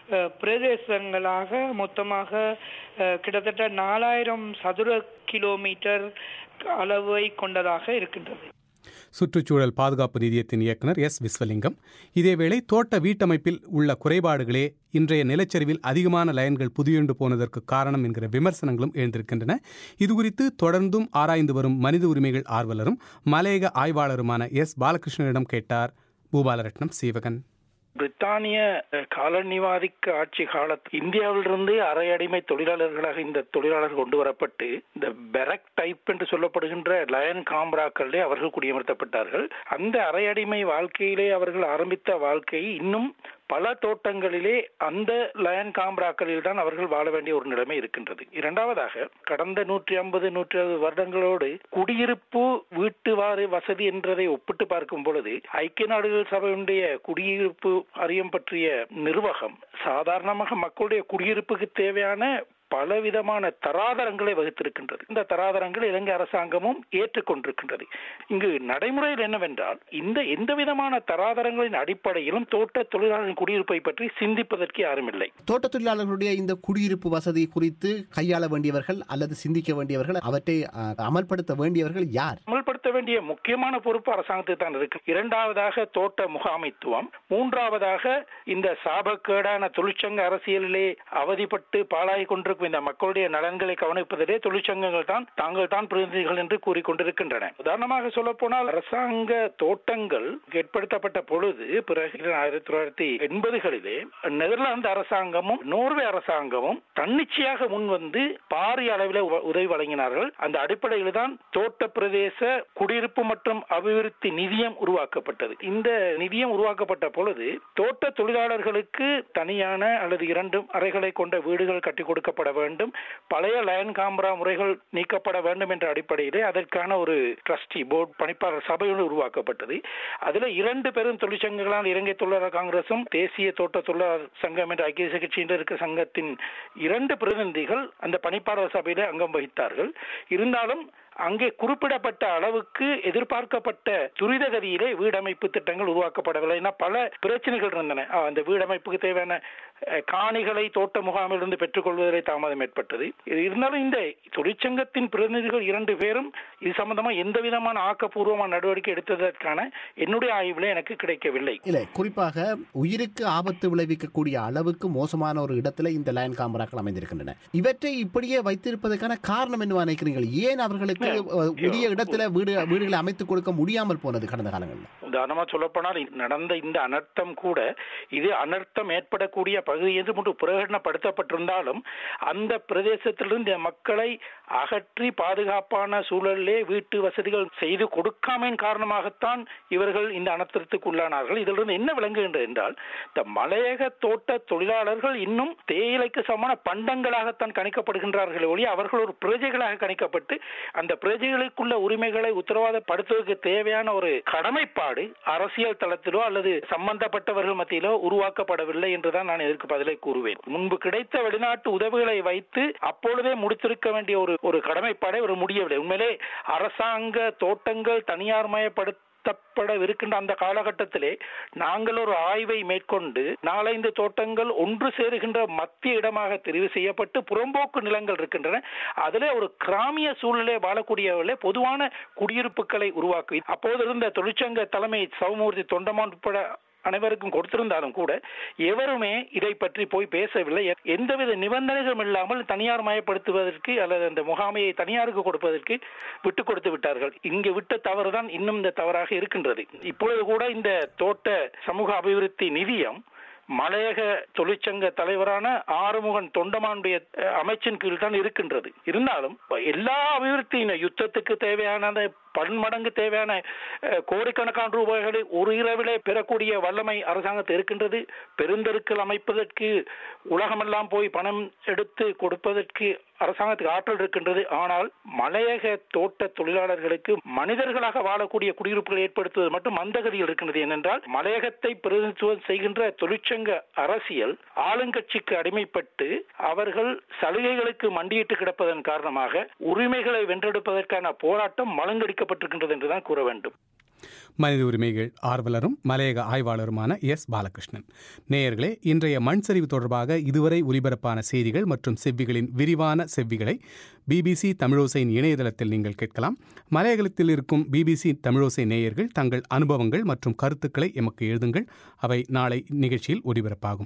பிரதேசங்களாக மொத்தமாக கிட்டத்தட்ட நாலாயிரம் சதுர கிலோமீட்டர் அளவை கொண்டதாக இருக்கின்றது சுற்றுச்சூழல் பாதுகாப்பு நிதியத்தின் இயக்குனர் எஸ் விஸ்வலிங்கம் இதேவேளை தோட்ட வீட்டமைப்பில் உள்ள குறைபாடுகளே இன்றைய நிலச்சரிவில் அதிகமான லயன்கள் புதியுண்டு போனதற்கு காரணம் என்கிற விமர்சனங்களும் எழுந்திருக்கின்றன இதுகுறித்து தொடர்ந்தும் ஆராய்ந்து வரும் மனித உரிமைகள் ஆர்வலரும் மலையக ஆய்வாளருமான எஸ் பாலகிருஷ்ணனிடம் கேட்டார் பூபாலரட்னம் சீவகன் பிரித்தானிய காலனிவாதிக்க ஆட்சி காலத்தில் இந்தியாவிலிருந்து அரை அடிமை தொழிலாளர்களாக இந்த தொழிலாளர்கள் கொண்டு வரப்பட்டு இந்த பெரக் டைப் என்று சொல்லப்படுகின்ற லயன் காம்ராக்களே அவர்கள் குடியமர்த்தப்பட்டார்கள் அந்த அரை அடிமை வாழ்க்கையிலே அவர்கள் ஆரம்பித்த வாழ்க்கை இன்னும் பல தோட்டங்களிலே அந்த லயன் காம்ராக்களில் தான் அவர்கள் வாழ வேண்டிய ஒரு நிலைமை இருக்கின்றது இரண்டாவதாக கடந்த நூற்றி ஐம்பது நூற்றி அறுபது வருடங்களோடு குடியிருப்பு வீட்டு வாரி வசதி என்றதை ஒப்பிட்டு பார்க்கும் பொழுது ஐக்கிய நாடுகள் சபையுடைய குடியிருப்பு அறியம் பற்றிய நிர்வாகம் சாதாரணமாக மக்களுடைய குடியிருப்புக்கு தேவையான பலவிதமான தராதரங்களை வகுத்திருக்கின்றது இந்த தராதரங்கள் இலங்கை அரசாங்கமும் ஏற்றுக்கொண்டிருக்கின்றது இங்கு நடைமுறையில் என்னவென்றால் இந்த எந்த விதமான தராதரங்களின் அடிப்படையிலும் தோட்ட தொழிலாளர்களின் குடியிருப்பை பற்றி சிந்திப்பதற்கு யாரும் இல்லை தோட்ட தொழிலாளர்களுடைய இந்த குடியிருப்பு வசதி குறித்து கையாள வேண்டியவர்கள் அல்லது சிந்திக்க வேண்டியவர்கள் அவற்றை அமல்படுத்த வேண்டியவர்கள் யார் அமல்படுத்த வேண்டிய முக்கியமான பொறுப்பு அரசாங்கத்துக்கு தான் இருக்கு இரண்டாவதாக தோட்ட முகாமைத்துவம் மூன்றாவதாக இந்த சாபக்கேடான தொழிற்சங்க அரசியலிலே அவதிப்பட்டு பாழாகி கொண்டிருக்கும் இந்த மக்களுடைய நலன்களை கவனிப்பதிலே தொழிற்சங்கங்கள் தான் தாங்கள் தான் பிரதிநிதிகள் என்று கூறிக்கொண்டிருக்கின்றன உதாரணமாக சொல்ல போனால் அரசாங்க தோட்டங்கள் ஏற்படுத்தப்பட்ட பொழுது பிறகு ஆயிரத்தி தொள்ளாயிரத்தி எண்பதுகளிலே நெதர்லாந்து அரசாங்கமும் நோர்வே அரசாங்கமும் தன்னிச்சையாக முன் வந்து பாரிய அளவில் உ- உதவி வழங்கினார்கள் அந்த அடிப்படையில் தான் தோட்ட பிரதேச குடியிருப்பு மற்றும் அபிவிருத்தி நிதியம் உருவாக்கப்பட்டது இந்த நிதியம் உருவாக்கப்பட்ட பொழுது தோட்ட தொழிலாளர்களுக்கு தனியான அல்லது இரண்டு அறைகளை கொண்ட வீடுகள் கட்டி கொடுக்கப்பட வேண்டும் பழைய லயன் காம்பரா முறைகள் நீக்கப்பட வேண்டும் என்ற அடிப்படையிலே அதற்கான ஒரு ட்ரஸ்டி போர்டு பணிப்பாளர் சபை ஒன்று உருவாக்கப்பட்டது அதுல இரண்டு பெரும் தொழிற்சங்கங்களான இலங்கை தொழிலாளர் காங்கிரசும் தேசிய தோட்ட தொழிலாளர் சங்கம் என்ற ஐக்கிய தேசிய கட்சி என்று இருக்க சங்கத்தின் இரண்டு பிரதிநிதிகள் அந்த பணிப்பாளர் சபையில அங்கம் வகித்தார்கள் இருந்தாலும் அங்கே குறிப்பிடப்பட்ட அளவுக்கு எதிர்பார்க்கப்பட்ட துரித கதியிலே வீடமைப்பு திட்டங்கள் உருவாக்கப்படவில்லை ஏன்னா பல பிரச்சனைகள் இருந்தன அஹ் அந்த வீடமைப்புக்கு தேவையான அஹ், காணிகளை தோட்ட முகாமிலிருந்து பெற்றுக்கொள்வதிலே தாமதம் ஏற்பட்டது இது இருந்தாலும் இந்த தொழிற்சங்கத்தின் பிரதிநிதிகள் இரண்டு பேரும் இது சம்பந்தமா எந்த விதமான ஆக்கப்பூர்வமான நடவடிக்கை எடுத்ததற்கான என்னுடைய ஆய்வுல எனக்கு கிடைக்கவில்லை இல்ல குறிப்பாக உயிருக்கு ஆபத்து விளைவிக்கக்கூடிய அளவுக்கு மோசமான ஒரு இடத்துல இந்த லைன் காமராக்கள் அமைந்திருக்கின்றன இவற்றை இப்படியே வைத்திருப்பதற்கான காரணம் என்ன நினைக்கிறீர்கள் ஏன் அவர்களுக்கு அஹ், உரிய இடத்துல வீடு வீடுகளை அமைத்துக் கொடுக்க முடியாமல் போனது கடந்த காலங்களில் உதாரணமா சொல்லப்போனால் நடந்த இந்த அனர்த்தம் கூட இது அனர்த்தம் ஏற்படக்கூடிய பகுதி என்று முன்பு பிரகடனப்படுத்தப்பட்டிருந்தாலும் அந்த பிரதேசத்திலிருந்து இந்த மக்களை அகற்றி பாதுகாப்பான சூழலிலே வீட்டு வசதிகள் செய்து கொடுக்காமையின் காரணமாகத்தான் இவர்கள் இந்த அனர்த்தத்துக்கு உள்ளானார்கள் இதிலிருந்து என்ன விளங்குகின்றது என்றால் இந்த மலையக தோட்ட தொழிலாளர்கள் இன்னும் தேயிலைக்கு சமமான பண்டங்களாகத்தான் கணிக்கப்படுகின்றார்கள் ஒழிய அவர்கள் ஒரு பிரஜைகளாக கணிக்கப்பட்டு அந்த பிரஜைகளுக்குள்ள உரிமைகளை உத்தரவாதப்படுத்துவதற்கு தேவையான ஒரு கடமைப்பாடு அரசியல் தளத்திலோ அல்லது சம்பந்தப்பட்டவர்கள் மத்தியிலோ உருவாக்கப்படவில்லை என்றுதான் நான் இதற்கு பதிலை கூறுவேன் முன்பு கிடைத்த வெளிநாட்டு உதவிகளை வைத்து அப்பொழுதே முடித்திருக்க வேண்டிய ஒரு ஒரு கடமைப்பாடை ஒரு முடியவில்லை உண்மையிலே அரசாங்க தோட்டங்கள் தனியார் மயப்படுத்தப்படவிருக்கின்ற அந்த காலகட்டத்திலே நாங்கள் ஒரு ஆய்வை மேற்கொண்டு நாலைந்து தோட்டங்கள் ஒன்று சேருகின்ற மத்திய இடமாக தெரிவு செய்யப்பட்டு புறம்போக்கு நிலங்கள் இருக்கின்றன அதிலே ஒரு கிராமிய சூழலே வாழக்கூடியவர்களே பொதுவான குடியிருப்புகளை உருவாக்கி அப்போது இருந்த தொழிற்சங்க தலைமை சௌமூர்த்தி தொண்டமான் உட்பட அனைவருக்கும் கொடுத்திருந்தாலும் கூட எவருமே இதை பற்றி போய் பேசவில்லை எந்தவித நிபந்தனைகளும் இல்லாமல் தனியார் மயப்படுத்துவதற்கு அல்லது அந்த முகாமையை தனியாருக்கு கொடுப்பதற்கு விட்டு கொடுத்து விட்டார்கள் இங்கு விட்ட தவறுதான் இன்னும் இந்த தவறாக இருக்கின்றது இப்பொழுது கூட இந்த தோட்ட சமூக அபிவிருத்தி நிதியம் மலையக தொழிற்சங்க தலைவரான ஆறுமுகன் தொண்டமானுடைய அஹ், அமைச்சின் கீழ் தான் இருக்கின்றது இருந்தாலும் எல்லா அபிவிருத்தியின் யுத்தத்துக்கு தேவையான அந்த பன்மடங்கு தேவையான அஹ், கோடிக்கணக்கான ரூபாய்களை ஒரு இரவிலே பெறக்கூடிய வல்லமை அரசாங்கத்தில் இருக்கின்றது பெருந்தெருக்கள் அமைப்பதற்கு உலகமெல்லாம் போய் பணம் எடுத்து கொடுப்பதற்கு அரசாங்கத்துக்கு ஆற்றல் இருக்கின்றது ஆனால் மலையக தோட்ட தொழிலாளர்களுக்கு மனிதர்களாக வாழக்கூடிய குடியிருப்புகளை ஏற்படுத்துவது மட்டும் மந்தகதியில் இருக்கின்றது ஏனென்றால் மலையகத்தை பிரதிநிதித்துவம் செய்கின்ற தொழிற்சங்க அரசியல் ஆளுங்கட்சிக்கு அடிமைப்பட்டு அவர்கள் சலுகைகளுக்கு மண்டியிட்டு கிடப்பதன் காரணமாக உரிமைகளை வென்றெடுப்பதற்கான போராட்டம் மலங்கடிக்கப்பட்டிருக்கின்றது என்றுதான் கூற வேண்டும் மனித உரிமைகள் ஆர்வலரும் மலையக ஆய்வாளருமான எஸ் பாலகிருஷ்ணன் நேயர்களே இன்றைய மண் சரிவு தொடர்பாக இதுவரை ஒலிபரப்பான செய்திகள் மற்றும் செவ்விகளின் விரிவான செவ்விகளை பிபிசி தமிழோசையின் இணையதளத்தில் நீங்கள் கேட்கலாம் மலையகத்தில் இருக்கும் பிபிசி தமிழோசை நேயர்கள் தங்கள் அனுபவங்கள் மற்றும் கருத்துக்களை எமக்கு எழுதுங்கள் அவை நாளை நிகழ்ச்சியில் ஒலிபரப்பாகும்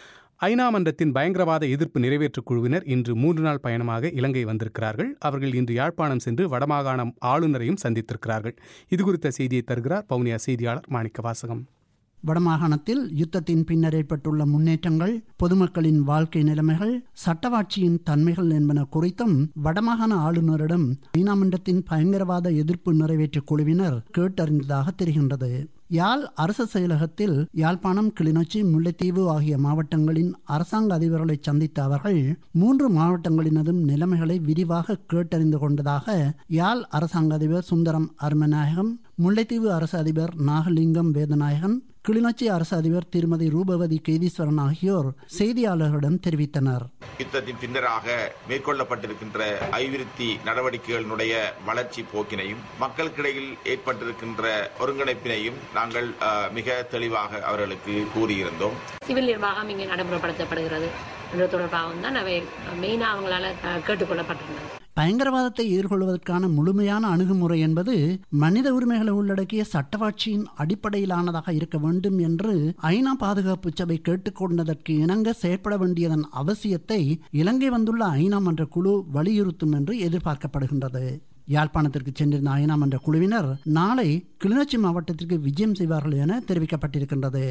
ஐநா மன்றத்தின் பயங்கரவாத எதிர்ப்பு நிறைவேற்றுக் குழுவினர் இன்று மூன்று நாள் பயணமாக இலங்கை வந்திருக்கிறார்கள் அவர்கள் இன்று யாழ்ப்பாணம் சென்று வடமாகாணம் ஆளுநரையும் சந்தித்திருக்கிறார்கள் இது குறித்த செய்தியை தருகிறார் பவுனியா செய்தியாளர் மாணிக்க வாசகம் வடமாகாணத்தில் யுத்தத்தின் பின்னர் ஏற்பட்டுள்ள முன்னேற்றங்கள் பொதுமக்களின் வாழ்க்கை நிலைமைகள் சட்டவாட்சியின் தன்மைகள் என்பன குறித்தும் வடமாகாண ஆளுநரிடம் ஐநாமன்றத்தின் பயங்கரவாத எதிர்ப்பு நிறைவேற்று குழுவினர் கேட்டறிந்ததாக தெரிகின்றது யாழ் அரசு செயலகத்தில் யாழ்ப்பாணம் கிளிநொச்சி முல்லைத்தீவு ஆகிய மாவட்டங்களின் அரசாங்க அதிபர்களை சந்தித்த அவர்கள் மூன்று மாவட்டங்களினதும் நிலைமைகளை விரிவாக கேட்டறிந்து கொண்டதாக யாழ் அரசாங்க அதிபர் சுந்தரம் அருமநாயகம் முல்லைத்தீவு அரசு அதிபர் நாகலிங்கம் வேதநாயகன் கிளிநொச்சி அரசு அதிபர் திருமதி ரூபவதி கேதீஸ்வரன் ஆகியோர் செய்தியாளர்களிடம் தெரிவித்தனர் யுத்தத்தின் பின்னராக மேற்கொள்ளப்பட்டிருக்கின்ற அபிவிருத்தி நடவடிக்கைகளினுடைய வளர்ச்சி போக்கினையும் மக்களுக்கிடையில் ஏற்பட்டிருக்கின்ற ஒருங்கிணைப்பினையும் நாங்கள் அஹ், மிக தெளிவாக அவர்களுக்கு கூறியிருந்தோம் சிவில் நிர்வாகம் இங்கே நடைமுறைப்படுத்தப்படுகிறது என்ற தொடர்பாகவும் தான் அவை மெயினாக அவங்களால அஹ், கேட்டுக்கொள்ளப்பட்டிருந்தது பயங்கரவாதத்தை எதிர்கொள்வதற்கான முழுமையான அணுகுமுறை என்பது மனித உரிமைகளை உள்ளடக்கிய சட்டவாட்சியின் அடிப்படையிலானதாக இருக்க வேண்டும் என்று ஐநா பாதுகாப்பு சபை கேட்டுக்கொண்டதற்கு இணங்க செயற்பட வேண்டியதன் அவசியத்தை இலங்கை வந்துள்ள ஐநா மன்ற குழு வலியுறுத்தும் என்று எதிர்பார்க்கப்படுகின்றது யாழ்ப்பாணத்திற்கு சென்றிருந்த ஐநா மன்ற குழுவினர் நாளை கிளிநொச்சி மாவட்டத்திற்கு விஜயம் செய்வார்கள் என தெரிவிக்கப்பட்டிருக்கின்றது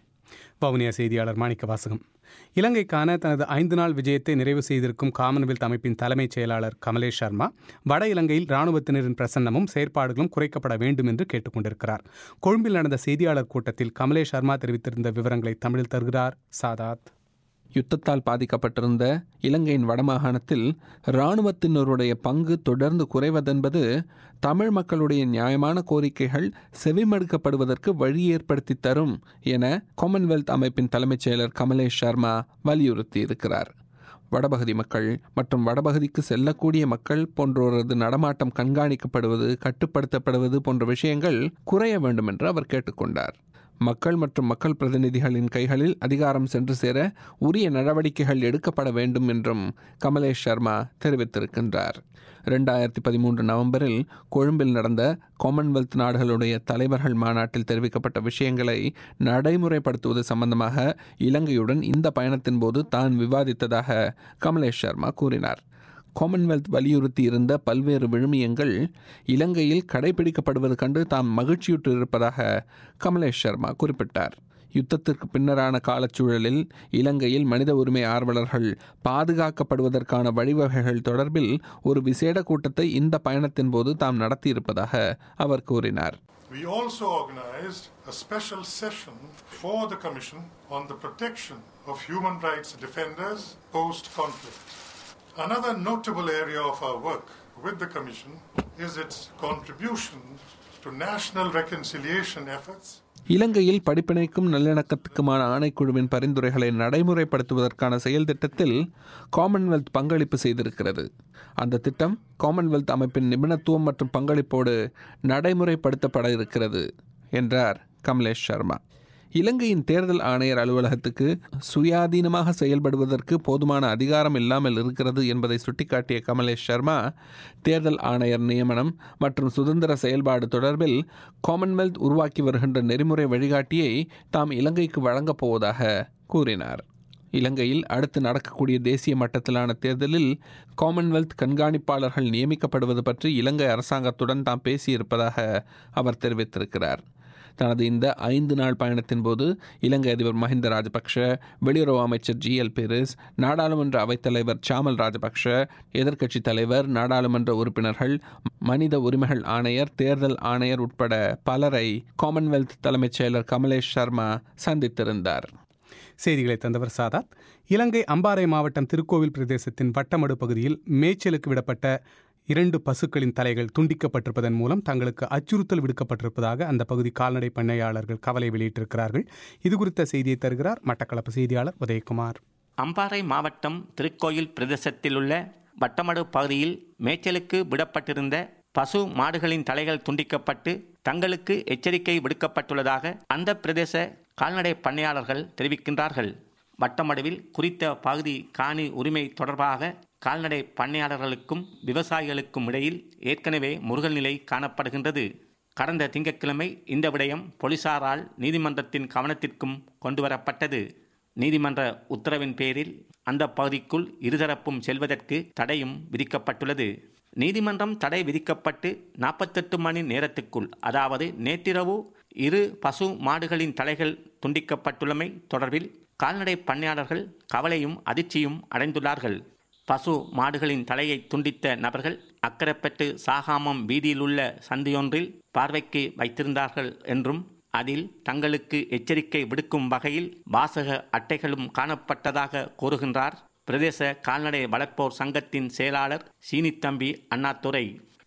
வவுனியா செய்தியாளர் மாணிக்க வாசகம் இலங்கைக்கான தனது ஐந்து நாள் விஜயத்தை நிறைவு செய்திருக்கும் காமன்வெல்த் அமைப்பின் தலைமைச் செயலாளர் கமலேஷ் சர்மா வட இலங்கையில் இராணுவத்தினரின் பிரசன்னமும் செயற்பாடுகளும் குறைக்கப்பட வேண்டும் என்று கேட்டுக்கொண்டிருக்கிறார் கொழும்பில் நடந்த செய்தியாளர் கூட்டத்தில் கமலேஷ் சர்மா தெரிவித்திருந்த விவரங்களை தமிழில் தருகிறார் சாதாத் யுத்தத்தால் பாதிக்கப்பட்டிருந்த இலங்கையின் வடமாகாணத்தில் இராணுவத்தினருடைய பங்கு தொடர்ந்து குறைவதென்பது தமிழ் மக்களுடைய நியாயமான கோரிக்கைகள் செவிமடுக்கப்படுவதற்கு வழி ஏற்படுத்தி தரும் என காமன்வெல்த் அமைப்பின் தலைமைச் செயலர் கமலேஷ் சர்மா வலியுறுத்தி இருக்கிறார் வடபகுதி மக்கள் மற்றும் வடபகுதிக்கு செல்லக்கூடிய மக்கள் போன்றோரது நடமாட்டம் கண்காணிக்கப்படுவது கட்டுப்படுத்தப்படுவது போன்ற விஷயங்கள் குறைய வேண்டும் என்று அவர் கேட்டுக்கொண்டார் மக்கள் மற்றும் மக்கள் பிரதிநிதிகளின் கைகளில் அதிகாரம் சென்று சேர உரிய நடவடிக்கைகள் எடுக்கப்பட வேண்டும் என்றும் கமலேஷ் சர்மா தெரிவித்திருக்கின்றார் ரெண்டாயிரத்தி பதிமூன்று நவம்பரில் கொழும்பில் நடந்த காமன்வெல்த் நாடுகளுடைய தலைவர்கள் மாநாட்டில் தெரிவிக்கப்பட்ட விஷயங்களை நடைமுறைப்படுத்துவது சம்பந்தமாக இலங்கையுடன் இந்த பயணத்தின் போது தான் விவாதித்ததாக கமலேஷ் சர்மா கூறினார் காமன்வெல்த் வலியுறுத்தி இருந்த பல்வேறு விழுமியங்கள் இலங்கையில் கடைபிடிக்கப்படுவது கண்டு தாம் மகிழ்ச்சியுற்று இருப்பதாக கமலேஷ் சர்மா குறிப்பிட்டார் யுத்தத்திற்கு பின்னரான காலச்சூழலில் இலங்கையில் மனித உரிமை ஆர்வலர்கள் பாதுகாக்கப்படுவதற்கான வழிவகைகள் தொடர்பில் ஒரு விசேட கூட்டத்தை இந்த பயணத்தின் போது தாம் நடத்தியிருப்பதாக அவர் கூறினார் We also organized a special session for the Commission on the protection of human rights defenders post conflict. Another notable area of our work with the Commission is its contribution to national reconciliation efforts இலங்கையில் படிப்பினைக்கும் நல்லிணக்கத்துக்குமான ஆணைக்குழுவின் பரிந்துரைகளை நடைமுறைப்படுத்துவதற்கான செயல் திட்டத்தில் Commonwealth பங்களிப்பு செய்திருக்கிறது அந்த திட்டம் Commonwealth அமைப்பின் நிபுணத்துவம் மற்றும் பங்களிப்போடு நடைமுறைப்படுத்தப்பட இருக்கிறது என்றார் கமலேஷ் சர்மா இலங்கையின் தேர்தல் ஆணையர் அலுவலகத்துக்கு சுயாதீனமாக செயல்படுவதற்கு போதுமான அதிகாரம் இல்லாமல் இருக்கிறது என்பதை சுட்டிக்காட்டிய கமலேஷ் சர்மா தேர்தல் ஆணையர் நியமனம் மற்றும் சுதந்திர செயல்பாடு தொடர்பில் காமன்வெல்த் உருவாக்கி வருகின்ற நெறிமுறை வழிகாட்டியை தாம் இலங்கைக்கு வழங்கப் போவதாக கூறினார் இலங்கையில் அடுத்து நடக்கக்கூடிய தேசிய மட்டத்திலான தேர்தலில் காமன்வெல்த் கண்காணிப்பாளர்கள் நியமிக்கப்படுவது பற்றி இலங்கை அரசாங்கத்துடன் தாம் பேசியிருப்பதாக அவர் தெரிவித்திருக்கிறார் தனது இந்த ஐந்து நாள் பயணத்தின் போது இலங்கை அதிபர் மஹிந்த ராஜபக்ஷ வெளியுறவு அமைச்சர் ஜி எல் பெரிஸ் நாடாளுமன்ற அவைத்தலைவர் சாமல் ராஜபக்ஷ எதிர்க்கட்சித் தலைவர் நாடாளுமன்ற உறுப்பினர்கள் மனித உரிமைகள் ஆணையர் தேர்தல் ஆணையர் உட்பட பலரை காமன்வெல்த் தலைமைச் செயலர் கமலேஷ் சர்மா சந்தித்திருந்தார் செய்திகளை தந்தவர் சாதாத் இலங்கை அம்பாறை மாவட்டம் திருக்கோவில் பிரதேசத்தின் வட்டமடு பகுதியில் மேய்ச்சலுக்கு விடப்பட்ட இரண்டு பசுக்களின் தலைகள் துண்டிக்கப்பட்டிருப்பதன் மூலம் தங்களுக்கு அச்சுறுத்தல் விடுக்கப்பட்டிருப்பதாக அந்த பகுதி கால்நடை பண்ணையாளர்கள் கவலை வெளியிட்டிருக்கிறார்கள் இது குறித்த செய்தியை தருகிறார் மட்டக்களப்பு செய்தியாளர் உதயகுமார் அம்பாறை மாவட்டம் திருக்கோயில் பிரதேசத்தில் உள்ள வட்டமடு பகுதியில் மேய்ச்சலுக்கு விடப்பட்டிருந்த பசு மாடுகளின் தலைகள் துண்டிக்கப்பட்டு தங்களுக்கு எச்சரிக்கை விடுக்கப்பட்டுள்ளதாக அந்த பிரதேச கால்நடை பண்ணையாளர்கள் தெரிவிக்கின்றார்கள் வட்டமடுவில் குறித்த பகுதி காணி உரிமை தொடர்பாக கால்நடை பண்ணையாளர்களுக்கும் விவசாயிகளுக்கும் இடையில் ஏற்கனவே முருகல் நிலை காணப்படுகின்றது கடந்த திங்கட்கிழமை இந்த விடயம் போலீசாரால் நீதிமன்றத்தின் கவனத்திற்கும் கொண்டுவரப்பட்டது நீதிமன்ற உத்தரவின் பேரில் அந்த பகுதிக்குள் இருதரப்பும் செல்வதற்கு தடையும் விதிக்கப்பட்டுள்ளது நீதிமன்றம் தடை விதிக்கப்பட்டு நாற்பத்தெட்டு மணி நேரத்துக்குள் அதாவது நேற்றிரவு இரு பசு மாடுகளின் தலைகள் துண்டிக்கப்பட்டுள்ளமை தொடர்பில் கால்நடை பண்ணையாளர்கள் கவலையும் அதிர்ச்சியும் அடைந்துள்ளார்கள் பசு மாடுகளின் தலையை துண்டித்த நபர்கள் அக்கரைப்பட்டு சாகாமம் வீதியில் உள்ள சந்தையொன்றில் பார்வைக்கு வைத்திருந்தார்கள் என்றும் அதில் தங்களுக்கு எச்சரிக்கை விடுக்கும் வகையில் வாசக அட்டைகளும் காணப்பட்டதாக கூறுகின்றார் பிரதேச கால்நடை வளர்ப்போர் சங்கத்தின் செயலாளர் சீனித்தம்பி அண்ணாதுரை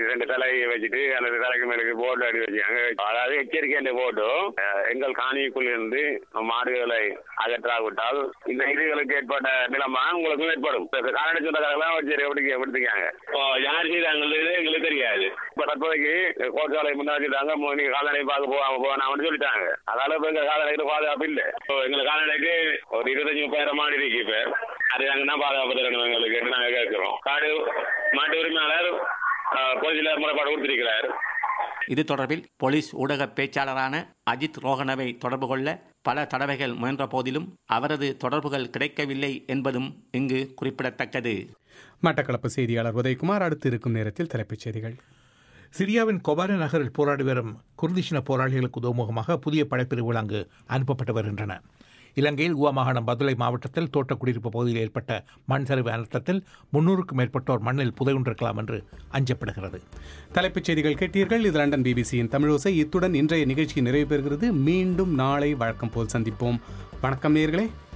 ரெண்டு தலையை வச்சுட்டு அந்த தலைக்கு மேலுக்கு போர்டு அடி வச்சாங்க அதாவது எச்சரிக்கை போர்டு எங்கள் காணிக்குள் இருந்து மாடுகளை அகற்றாவிட்டால் இந்த இதுகளுக்கு ஏற்பட்ட நிலைமை உங்களுக்கும் ஏற்படும் காரண சொந்தக்காரெல்லாம் வச்சு எப்படி எடுத்துக்காங்க யார் செய்தாங்கிறது எங்களுக்கு தெரியாது இப்ப தற்போதைக்கு கோட்டாலை முன்னாடி வச்சுட்டாங்க மு- நீங்க கால்நடை பார்க்க போவாங்க போவான்னு சொல்லிட்டாங்க அதால இப்ப எங்க கால்நடைக்கு பாதுகாப்பு இல்லை இப்போ எங்க கால்நடைக்கு ஒரு இருபத்தஞ்சு முப்பதாயிரம் மாடு இருக்கு இப்ப அது நாங்கன்னா பாதுகாப்பு தரணும் எங்களுக்கு நாங்க கேட்கிறோம் காடு மாட்டு உரிமையாளர் போலீஸ்ல முறைப்பாடு கொடுத்திருக்கிறார் இது தொடர்பில் போலீஸ் ஊடக பேச்சாளரான அஜித் ரோகனவை தொடர்பு கொள்ள பல தடவைகள் முயன்ற போதிலும் அவரது தொடர்புகள் கிடைக்கவில்லை என்பதும் இங்கு குறிப்பிடத்தக்கது மட்டக்களப்பு செய்தியாளர் உதயகுமார் அடுத்து இருக்கும் நேரத்தில் தலைப்புச் செய்திகள் சிரியாவின் கொபார நகரில் போராடி வரும் குர்திஷின போராளிகளுக்கு உதவுமுகமாக புதிய படைப்பிரிவுகள் அங்கு அனுப்பப்பட்டு வருகின்றன இலங்கையில் உவா மாகாணம் பதுளை மாவட்டத்தில் தோட்ட குடியிருப்பு பகுதியில் ஏற்பட்ட மண் சரிவு அனர்த்தத்தில் முன்னூறுக்கும் மேற்பட்டோர் மண்ணில் புதையுண்டிருக்கலாம் என்று அஞ்சப்படுகிறது தலைப்புச் செய்திகள் கேட்டீர்கள் இது லண்டன் பிபிசியின் தமிழோசை இத்துடன் இன்றைய நிகழ்ச்சி நிறைவு பெறுகிறது மீண்டும் நாளை வழக்கம் போல் சந்திப்போம் வணக்கம் நேயர்களே